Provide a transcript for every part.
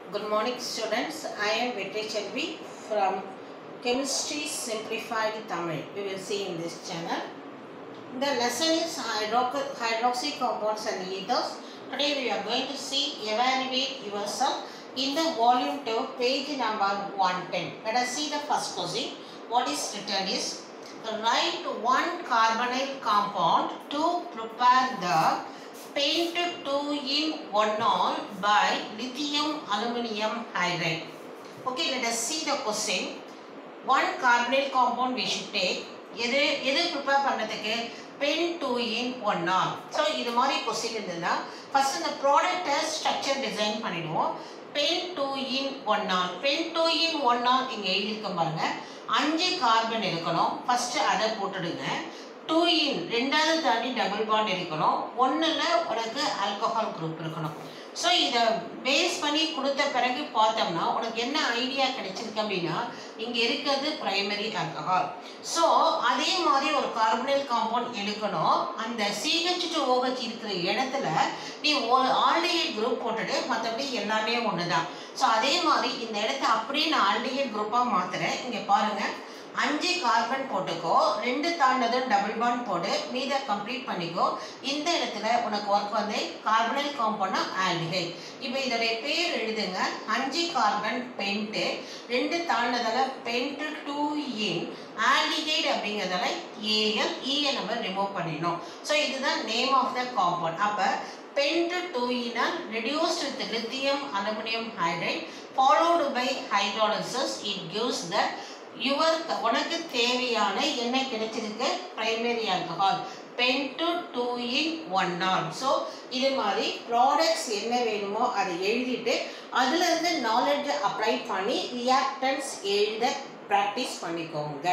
Good morning students. I am Vetri Chelvi from Chemistry Simplified Tamil. We will see in this channel. The lesson is hydro- hydroxy compounds and ethers. Today we are going to see evaluate yourself in the volume 2 page number 110. Let us see the first question. What is written is write one carbonyl compound to prepare the paint 2 in 1 all by lithium aluminum hydride. Okay, let us see the question. One carbonyl compound we should take. எது எது prepare பண்ணுறதுக்கு pent two yne one al so இது மாதிரி question இருந்ததுன்னா first இந்த ப்ராடக்டை structure design பண்ணிடுவோம் pent two yne one al pent two yne one al இங்கே எழுதியிருக்க பாருங்க அஞ்சு கார்பன் இருக்கணும் ஃபஸ்ட்டு அதை போட்டுடுங்க டூ இன் ரெண்டாவது தாண்டி டபுள் பாண்ட் இருக்கணும் ஒன்றில் உனக்கு ஆல்கஹால் குரூப் இருக்கணும் ஸோ இதை பேஸ் பண்ணி கொடுத்த பிறகு பார்த்தோம்னா உனக்கு என்ன ஐடியா கிடைச்சிருக்கு அப்படின்னா இங்கே இருக்கிறது பிரைமரி ஆல்கஹால் ஸோ அதே மாதிரி ஒரு கார்பனைல் காம்பவுண்ட் எடுக்கணும் அந்த சிஹெச் டு ஓஹெச் இருக்கிற இடத்துல நீ ஒரு ஆல்டிஹைட் குரூப் போட்டுட்டு மற்றபடி எல்லாமே ஒன்று தான் ஸோ அதே மாதிரி இந்த இடத்த அப்படியே நான் ஆல்டிஹைட் குரூப்பாக மாற்றுறேன் இங்கே பாருங்கள் அஞ்சு கார்பன் போட்டுக்கோ ரெண்டு தாண்டதும் டபுள் பாண்ட் போடு மீதை கம்ப்ளீட் பண்ணிக்கோ இந்த இடத்துல உனக்கு ஒர்க் வந்து கார்பனல் காம்பவுண்ட்னா ஆல்டிஹைட் இப்போ இதோடைய பேர் எழுதுங்க அஞ்சு கார்பன் பெயிண்ட்டு ரெண்டு தாண்டதால பெயிண்ட் டூ இன் ஆல்டிஹைட் அப்படிங்கிறதால ஏஎல் இஏ நம்ம ரிமூவ் பண்ணிடணும் ஸோ இதுதான் நேம் ஆஃப் த காம்பவுண்ட் அப்போ pent two ynal reduced with lithium aluminium hydride followed by hydrolysis it gives the your உனக்கு தேவையான என்ன கிடைச்சிருக்கு primary alcohol pent two two yne one நாள் ஸோ இது மாதிரி ப்ராடக்ட்ஸ் என்ன வேணுமோ அதை எழுதிட்டு அதுலேருந்து நாலேஜை அப்ளை பண்ணி ரியாக்டன்ஸ் எழுத ப்ராக்டிஸ் பண்ணிக்கோங்க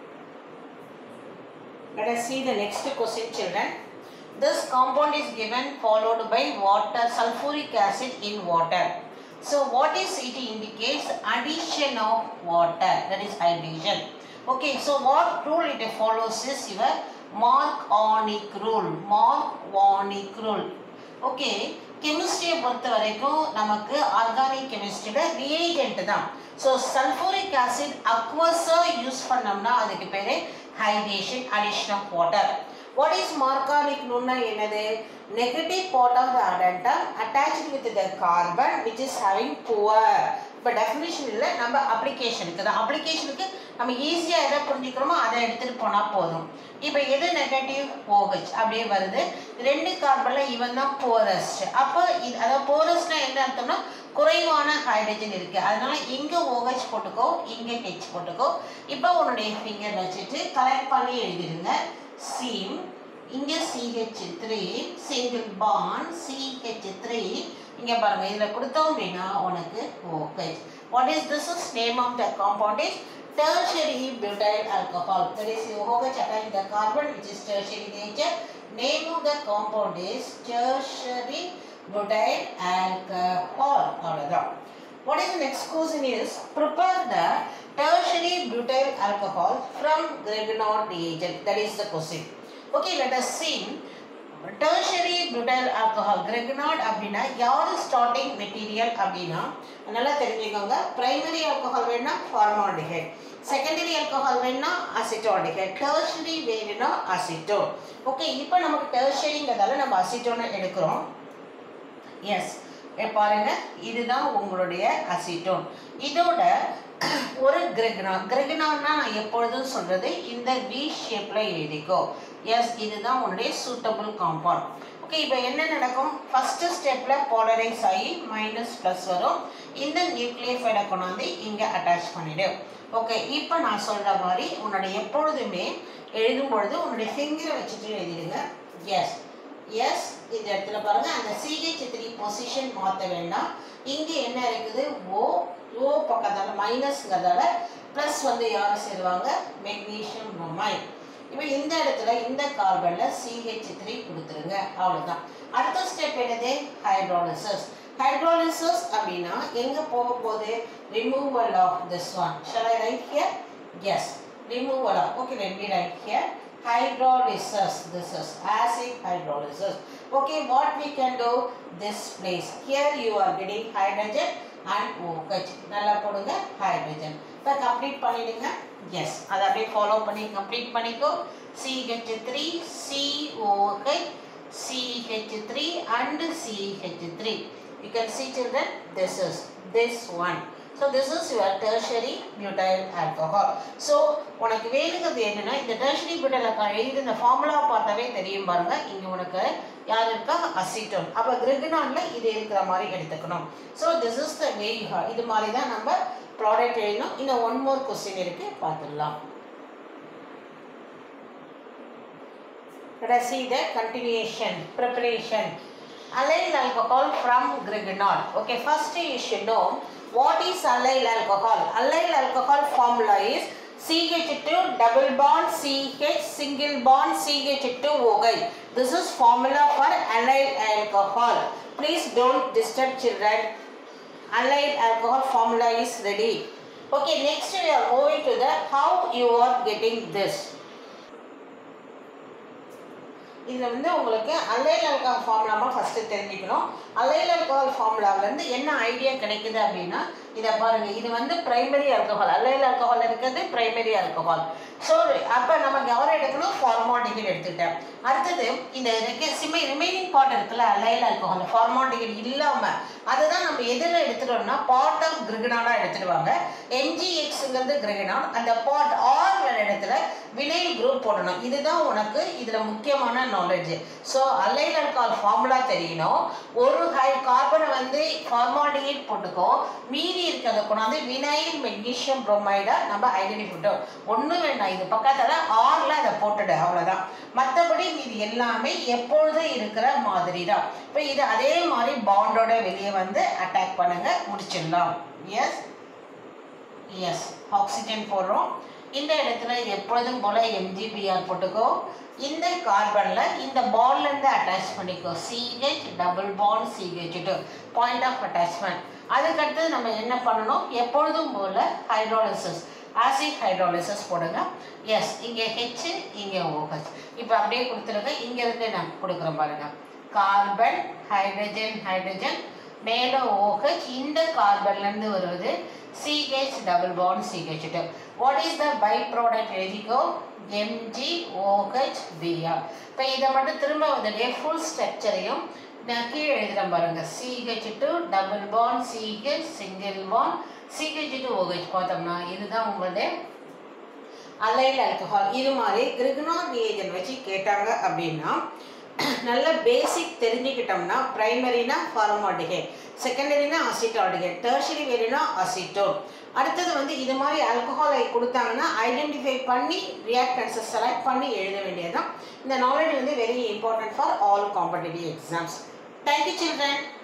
Let us see the next question children. This compound is given followed by water, sulfuric acid in water. So what is it indicates addition of water that is hydrogen. Okay, so what rule it follows is your Mark-Warnick rule. Mark-Warnick rule. Okay, கெமிஸ்ட்ரியை பொறுத்த வரைக்கும் நமக்கு organic கெமிஸ்ட்ரியோட reagent தான் so sulphuric acid அக்வஸாக use பண்ணோம்னா அதுக்கு பேர் hydration addition of water what is Markovnikov நுண்ணா என்னது negative part of the addendum attached with the carbon which is having poor இப்போ டெஃபினிஷன் இல்லை நம்ம அப்ளிகேஷனுக்கு தான் அப்ளிகேஷனுக்கு நம்ம ஈஸியாக எதை புரிஞ்சுக்கிறோமோ அதை எடுத்துகிட்டு போனால் போதும் இப்போ எது நெகட்டிவ் ஓஹெச் அப்படியே வருது ரெண்டு கார்பனில் இவன் தான் போரஸ்ட் அப்போ இது அதாவது போரஸ்ட்னா என்ன அர்த்தம்னா குறைவான ஹைட்ரஜன் இருக்குது அதனால இங்கே ஓஹெச் போட்டுக்கோ இங்கே ஹெச் போட்டுக்கோ இப்போ உன்னுடைய ஃபிங்கர் வச்சுட்டு கலெக்ட் பண்ணி எழுதிடுங்க சீம் இங்கே CH three single bond CH three இங்கே பாருங்க இதில் கொடுத்தோம் அப்படின்னா உனக்கு OH what is this is name of the compound is tertiary butyl alcohol that is OH attached the carbon which is tertiary nature name of the compound is tertiary butyl alcohol அவ்வளவுதான் what is the next question is prepare the tertiary butyl alcohol from Grignard reagent that is the question okay let us see tertiary butyl alcohol Grignard அப்படின்னா யார் starting material அப்படின்னா நல்லா தெரிஞ்சுக்கோங்க primary alcohol வேணும்னா formaldehyde secondary alcohol வேணும்னா acetaldehyde tertiary வேணும்னா acetone okay இப்போ நமக்கு டெர்ஷரிங்கிறதால நம்ம அசிட்டோனை எடுக்கிறோம் எஸ் பாருங்க இதுதான் உங்களுடைய அசிட்டோன் இதோட ஒரு கிரெக்னா கிரெக்னான்னா நான் எப்பொழுதும் சொல்றது இந்த வி ஷேப்ல எழுதிக்கோ எஸ் இதுதான் உன்னுடைய சூட்டபிள் காம்பவுண்ட் ஓகே இப்போ என்ன நடக்கும் ஃபர்ஸ்ட் ஸ்டெப்ல போலரைஸ் ஆகி மைனஸ் ப்ளஸ் வரும் இந்த நியூக்ளியோஃபைடை கொண்டாந்து இங்கே அட்டாச் பண்ணிடு ஓகே இப்போ நான் சொல்கிற மாதிரி உன்னோட எப்பொழுதுமே எழுதும் பொழுது உன்னுடைய ஃபிங்கரை வச்சுட்டு எழுதிடுங்க எஸ் எஸ் இந்த இடத்துல பாருங்க அந்த சிஹெச் த்ரீ பொசிஷன் மாற்ற வேண்டாம் இங்கே என்ன இருக்குது ஓ ஓ பக்கத்தால் மைனஸ்ங்கிறதால ப்ளஸ் வந்து யாரும் சேருவாங்க மெக்னீஷியம் bromide இப்போ இந்த இடத்துல இந்த கார்பனில் சிஹெச் த்ரீ கொடுத்துருங்க அவ்வளோதான் அடுத்த ஸ்டெப் என்னது ஹைட்ராலிசிஸ் ஹைட்ராலிசிஸ் அப்படின்னா எங்கே போக போகுது removal of this one shall I write here yes removal of okay let me write here hydrolysis this is acid hydrolysis Okay, what we can do? This place. Here you are getting hydrogen and OH. நல்லா போடுங்க hydrogen. இப்போ complete பண்ணிடுங்க S அதை அப்படியே follow பண்ணி complete பண்ணிக்கோ CH3 COH CH3 and CH3. You can see children, this is this one. So this is your tertiary butyl alcohol. So உனக்கு வேணுங்கிறது என்னன்னா இந்த tertiary butyl alcohol எழுதி இந்த ஃபார்முலா பார்த்தாவே தெரியும் பாருங்க இங்க உனக்கு யார் இருக்கா அசிட்டோன் அப்போ கிரிகனான்ல இது இருக்கிற மாதிரி எடுத்துக்கணும் so this is the way இது மாதிரி தான் நம்ம ப்ராடக்ட் எழுதணும் இன்னும் ஒன் மோர் கொஸ்டின் இருக்கு பார்த்துடலாம் Let us see the continuation, preparation. Allyl alcohol from Grignard. Okay, first you should know what is allyl alcohol. Allyl alcohol formula is CH2 double bond CH single bond CH2OH. This is formula for allyl alcohol. Please don't disturb children. Allyl alcohol formula is ready. Okay, next we are moving to the how you are getting this. இதில் வந்து உங்களுக்கு allyl alcohol ஃபார்முலாமா first தெரிஞ்சுக்கணும் allyl alcohol ஃபார்முலாவிலேருந்து என்ன idea கிடைக்குது அப்படின்னா இதை பாருங்கள் இது வந்து பிரைமரி ஆல்கஹால் அலைல் ஆல்கஹால் இருக்கிறது பிரைமரி ஆல்கஹால் ஸோ அப்போ நமக்கு எவரை எடுக்கணும் ஃபார்மால்டிகைட் எடுத்துக்கிட்டேன் அடுத்தது இந்த சிமை ரிமைனிங் பார்ட் இருக்குல்ல அலைல் ஆல்கஹால் ஃபார்மால்டிகைட் இல்லாமல் அதுதான் நம்ம எதில் எடுத்துட்டோம்னா பார்ட் ஆஃப் கிரிகனாலாக எடுத்துடுவாங்க எம்ஜிஎக்ஸுங்கிறது கிரிகனால் அந்த பார்ட் ஆர் இடத்துல வினைல் குரூப் போடணும் இதுதான் உனக்கு இதில் முக்கியமான knowledge so allyl alcohol formula தெரியணும் ஒரு ஹை கார்பனை வந்து ஃபார்மால்டிகைட் போட்டுக்கோ மீதி இருக்கிறத கொண்டாந்து வினைல் மெக்னீஷியம் புரோமைடை நம்ம ஐடென்டிஃபை பண்ணோம் ஒன்றும் வேண்டாம் இது பக்கத்தில் ஆறில் அதை போட்டுடு அவ்வளோதான் மற்றபடி மீதி எல்லாமே எப்பொழுதும் இருக்கிற மாதிரி தான் இப்போ இது அதே மாதிரி பாண்டோட வெளியே வந்து அட்டாக் பண்ணுங்க முடிச்சிடலாம் எஸ் எஸ் ஆக்சிஜன் போடுறோம் இந்த இடத்துல எப்பொழுதும் போல எம்ஜிபிஆர் போட்டுக்கோ இந்த கார்பனில் இந்த பால்லேருந்து அட்டாச் பண்ணிக்கோ CH double bond CH two point of attachment அதுக்கடுத்தது நம்ம என்ன பண்ணணும் எப்பொழுதும் போல் ஹைட்ராலிசிஸ் ஆசிட் ஹைட்ராலிசிஸ் போடுங்க எஸ் இங்கே ஹெச் இங்கே ஓஹெச் இப்போ அப்படியே கொடுத்துருங்க இங்கேருந்து நான் கொடுக்குறேன் பாருங்க கார்பன் ஹைட்ரஜன் ஹைட்ரஜன் மேலே ஓஹெச் இந்த கார்பன்லேருந்து வருவது CH double bond CH two what is the by product எழுதிக்கோ எம்ஜி ஓஹெச் பிஆர் இப்போ இதை மட்டும் திரும்ப வந்துட்டு ஃபுல் ஸ்ட்ரக்சரையும் நான் கீழே எழுதுகிறேன் பாருங்க CH two double bond CH single bond CH two OH பார்த்தோம்னா இதுதான் உங்களுடைய அலைல் ஆல்கஹால் இது மாதிரி கிரிகனார் ரியேஜன் வச்சு கேட்டாங்க அப்படின்னா நல்ல பேசிக் தெரிஞ்சுக்கிட்டோம்னா ப்ரைமரினா ஃபார்மால்டிகேட் செகண்டரினா அசிட்டால்டிகேட் டெர்ஷரி வேணும்னா அசிட்டோன் அடுத்தது வந்து இது மாதிரி ஆல்கஹாலை கொடுத்தாங்கன்னா ஐடென்டிஃபை பண்ணி ரியாக்டன்ஸை செலக்ட் பண்ணி எழுத வேண்டியதுதான் இந்த நாலேஜ் வந்து very important for all competitive exams thank you children